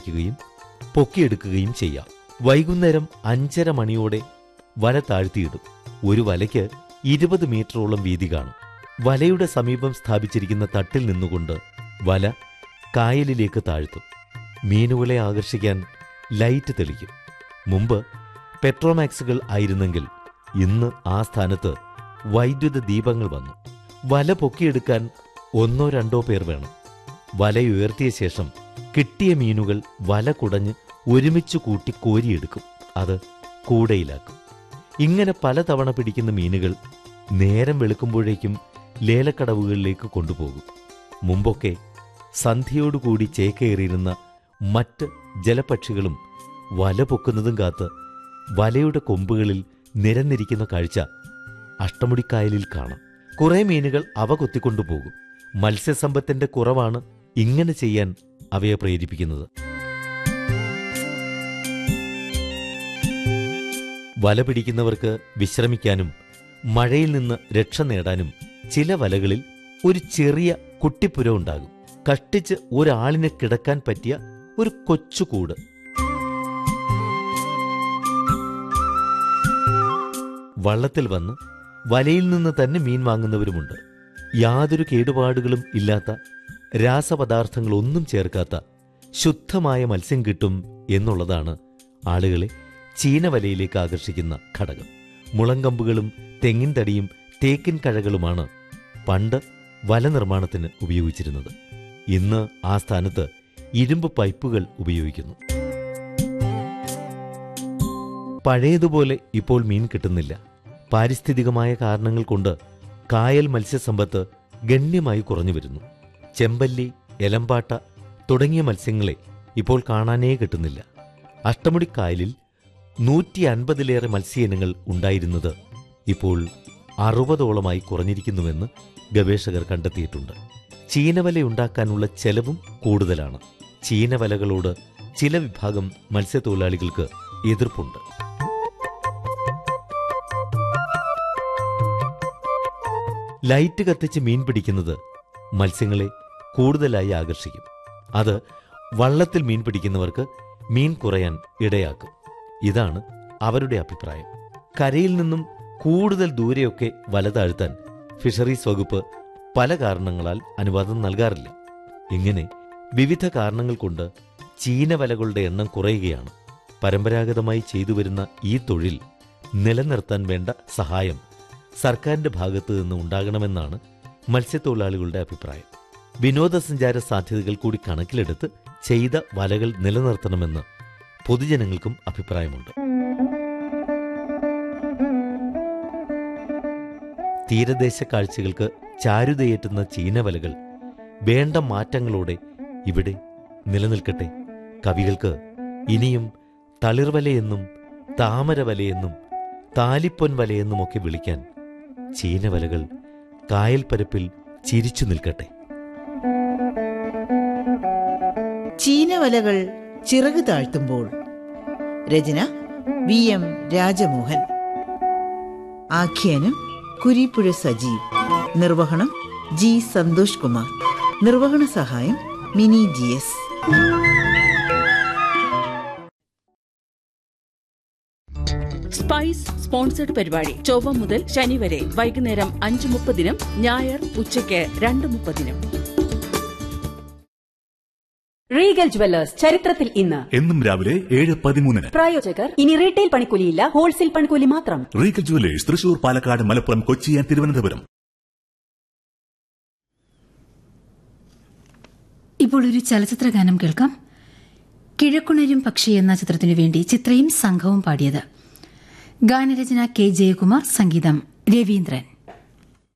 പിടിക്കുകയും പൊക്കിയെടുക്കുകയും ചെയ്യാം വൈകുന്നേരം അഞ്ചര മണിയോടെ വല താഴ്ത്തിയിടും ഒരു വലയ്ക്ക് ഇരുപത് മീറ്ററോളം വീതി കാണും വലയുടെ സമീപം സ്ഥാപിച്ചിരിക്കുന്ന തട്ടിൽ നിന്നുകൊണ്ട് വല കായലിലേക്ക് താഴ്ത്തും മീനുകളെ ആകർഷിക്കാൻ ലൈറ്റ് തെളിക്കും മുമ്പ് പെട്രോമാക്സുകൾ ആയിരുന്നെങ്കിൽ ഇന്ന് ആ സ്ഥാനത്ത് വൈദ്യുത ദീപങ്ങൾ വന്നു വല പൊക്കിയെടുക്കാൻ ഒന്നോ രണ്ടോ പേർ വേണം വല ഉയർത്തിയ ശേഷം കിട്ടിയ മീനുകൾ വല കുടഞ്ഞ് ഒരുമിച്ച് കൂട്ടി കോരിയെടുക്കും അത് കൂടയിലാക്കും ഇങ്ങനെ പലതവണ പിടിക്കുന്ന മീനുകൾ നേരം വെളുക്കുമ്പോഴേക്കും ലേലക്കടവുകളിലേക്ക് കൊണ്ടുപോകും മുമ്പൊക്കെ സന്ധ്യയോടുകൂടി ചേക്കേറിയിരുന്ന മറ്റ് ജലപക്ഷികളും വല പൊക്കുന്നതും കാത്ത് വലയുടെ കൊമ്പുകളിൽ നിരന്നിരിക്കുന്ന കാഴ്ച അഷ്ടമുടിക്കായലിൽ കാണാം കുറെ മീനുകൾ അവ കൊത്തിക്കൊണ്ടുപോകും മത്സ്യസമ്പത്തിന്റെ കുറവാണ് ഇങ്ങനെ ചെയ്യാൻ അവയെ പ്രേരിപ്പിക്കുന്നത് വല പിടിക്കുന്നവർക്ക് വിശ്രമിക്കാനും മഴയിൽ നിന്ന് രക്ഷ നേടാനും ചില വലകളിൽ ഒരു ചെറിയ കുട്ടിപ്പുര ഉണ്ടാകും കഷ്ടിച്ച് ഒരാളിനെ കിടക്കാൻ പറ്റിയ ഒരു കൊച്ചുകൂട് വള്ളത്തിൽ വന്ന് വലയിൽ നിന്ന് തന്നെ മീൻ വാങ്ങുന്നവരുമുണ്ട് യാതൊരു കേടുപാടുകളും ഇല്ലാത്ത രാസപദാർത്ഥങ്ങളൊന്നും ചേർക്കാത്ത ശുദ്ധമായ മത്സ്യം കിട്ടും എന്നുള്ളതാണ് ആളുകളെ ചീനവലയിലേക്ക് ആകർഷിക്കുന്ന ഘടകം മുളങ്കമ്പുകളും തെങ്ങിൻ തടിയും തേക്കിൻ കഴകളുമാണ് പണ്ട് വല നിർമ്മാണത്തിന് ഉപയോഗിച്ചിരുന്നത് ഇന്ന് ആ സ്ഥാനത്ത് ഇരുമ്പ് പൈപ്പുകൾ ഉപയോഗിക്കുന്നു പഴയതുപോലെ ഇപ്പോൾ മീൻ കിട്ടുന്നില്ല പാരിസ്ഥിതികമായ കാരണങ്ങൾ കൊണ്ട് കായൽ മത്സ്യസമ്പത്ത് ഗണ്യമായി കുറഞ്ഞു വരുന്നു ചെമ്പല്ലി എലമ്പാട്ട തുടങ്ങിയ മത്സ്യങ്ങളെ ഇപ്പോൾ കാണാനേ കിട്ടുന്നില്ല അഷ്ടമുടിക്കായലിൽ നൂറ്റി അൻപതിലേറെ മത്സ്യയിനങ്ങൾ ഉണ്ടായിരുന്നത് ഇപ്പോൾ അറുപതോളമായി കുറഞ്ഞിരിക്കുന്നുവെന്ന് ഗവേഷകർ കണ്ടെത്തിയിട്ടുണ്ട് ചീനവല ഉണ്ടാക്കാനുള്ള ചെലവും കൂടുതലാണ് ചീനവലകളോട് ചില വിഭാഗം മത്സ്യത്തൊഴിലാളികൾക്ക് എതിർപ്പുണ്ട് ലൈറ്റ് കത്തിച്ച് മീൻ പിടിക്കുന്നത് മത്സ്യങ്ങളെ കൂടുതലായി ആകർഷിക്കും അത് വള്ളത്തിൽ മീൻ പിടിക്കുന്നവർക്ക് മീൻ കുറയാൻ ഇടയാക്കും ഇതാണ് അവരുടെ അഭിപ്രായം കരയിൽ നിന്നും കൂടുതൽ ദൂരെയൊക്കെ വല താഴ്ത്താൻ ഫിഷറീസ് വകുപ്പ് പല കാരണങ്ങളാൽ അനുവാദം നൽകാറില്ല ഇങ്ങനെ വിവിധ കാരണങ്ങൾ കൊണ്ട് ചീനവലകളുടെ എണ്ണം കുറയുകയാണ് പരമ്പരാഗതമായി ചെയ്തു വരുന്ന ഈ തൊഴിൽ നിലനിർത്താൻ വേണ്ട സഹായം സർക്കാരിന്റെ ഭാഗത്തു നിന്ന് ഉണ്ടാകണമെന്നാണ് മത്സ്യത്തൊഴിലാളികളുടെ അഭിപ്രായം വിനോദസഞ്ചാര സാധ്യതകൾ കൂടി കണക്കിലെടുത്ത് ചെയ്ത വലകൾ നിലനിർത്തണമെന്ന് പൊതുജനങ്ങൾക്കും അഭിപ്രായമുണ്ട് തീരദേശ കാഴ്ചകൾക്ക് ചാരുതയേറ്റുന്ന ചീനവലകൾ വേണ്ട മാറ്റങ്ങളോടെ ഇവിടെ നിലനിൽക്കട്ടെ കവികൾക്ക് ഇനിയും തളിർവലയെന്നും താമരവലയെന്നും താലിപ്പൊൻ വലയെന്നുമൊക്കെ വിളിക്കാൻ ചീനവലകൾ കായൽപ്പരപ്പിൽ ചിരിച്ചു നിൽക്കട്ടെ ചീനവലകൾ ചിറക് താഴ്ത്തുമ്പോൾ രചന വി എം രാജമോഹൻ ആഖ്യാനം കുരിപ്പുഴ സജീവ് നിർവഹണം ജി സന്തോഷ് കുമാർ നിർവഹണ സഹായം Mini G S spice sponsored പരിപാടി ചൊവ്വ മുതൽ ശനി വരെ വൈകുന്നേരം അഞ്ച് മുപ്പതിനും ഞായർ ഉച്ചയ്ക്ക് രണ്ട് മുപ്പതിനും റീഗൽ ജുവല്ലേഴ്സ് ചരിത്രത്തിൽ ഇന്ന് എന്നും രാവിലെ ഏഴ് പതിമൂന്നിന് പ്രായോജകർ ഇനി റീറ്റെയിൽ പണിക്കൂലിയില്ല ഹോൾസെയിൽ പണിക്കൂലി മാത്രം Regal jewellers Thrissur Palakkad Malappuram Kochi and Thiruvananthapuram ഇപ്പോൾ ഒരു ചലച്ചിത്ര ഗാനം കേൾക്കാം കിഴക്കുണരും പക്ഷി എന്ന ചിത്രത്തിനു വേണ്ടി ചിത്രയും സംഘവും പാടിയത് ഗാനരചന കെ ജയകുമാർ സംഗീതം രവീന്ദ്രൻ